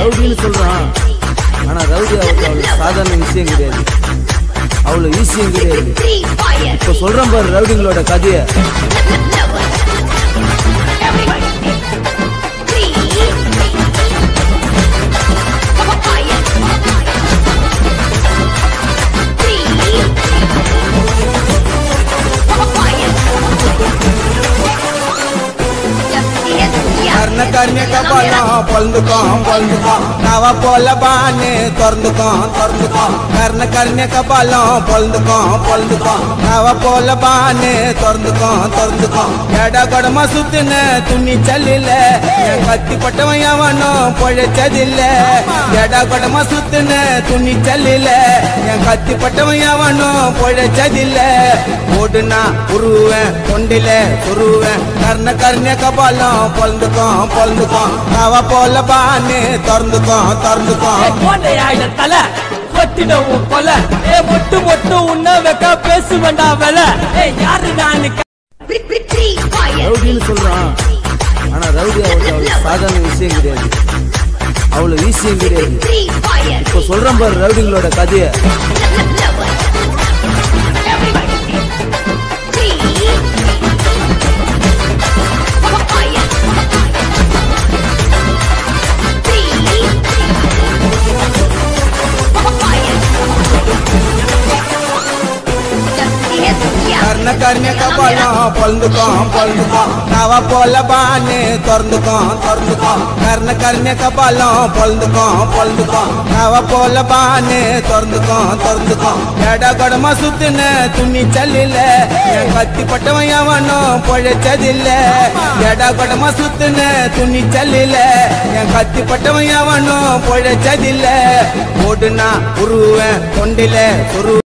ரவுடின்னு சொல்றான் ஆனா ரவுடி அவருக்கு அவ்வளவு சாதாரண விஷயம் கிடையாது அவ்வளவு ஈஸியும் கிடையாது இப்ப சொல்றேன் பாரு ரவுடிங்களோட கதையை கர்ண கர்ண கபாலம் பொழுந்துக்கும் பொழுந்துக்கும் நவ போல பானு திறந்துக்கும் திறந்துக்கும் கர்ண கர்ண கபாலம் பொழுந்துக்கும் பொழுந்துக்கும் நவ போல பானு திறந்துக்கும் திறந்துக்கும் எட கொடமா சுத்தின துணி சல்லில என் கத்தி பட்டவன் எவனும் பொழைச்சதில்ல எட கொடமா சுத்தின துணி சல்லில என் கத்தி பட்டவன் எவனும் பொழைச்சதில்ல ஓடுனா உருவேன் கொண்டில உருவேன் கர்ண கர்ண கபாலம் பொழுந்துக்கும் பொழுந்துக்கும் நவ போல பானு திறந்துக்கும் திறந்துக்கும் கோண்டையாயிட தலை கொட்டிடும் கொலை ஏ மொட்டு மொட்டு உன்ன வைக்க பேசு வேண்டாம் வேலை ஏ யாரு நானு ரவுடின்னு சொல்றான் ஆனா ரவுடி அவருக்கு அவ்வளவு சாதாரண விஷயம் கிடையாது அவ்வளவு ஈஸியும் கிடையாது இப்ப சொல்றேன் பாரு ரவுடிங்களோட கதையை கர்ண கர்ண கபாலம் பொழுந்துக்கும் பொழுந்துக்கும் நவ போல பானு திறந்துக்கும் திறந்துக்கும் கர்ண கர்ண கபாலம் பொழுந்துக்கும் பொழுந்துக்கும் நவ போல பானு திறந்துக்கும் திறந்துக்கும் எட கொடமா சுத்தின துணி சல்லில என் கத்தி பட்டவன் எவனும் பொழைச்சதில்ல எட கொடமா சுத்தின துணி சல்லில என் கத்தி பட்டவன் எவனும் பொழைச்சதில்ல ஓடுனா உருவேன் கொண்டில உரு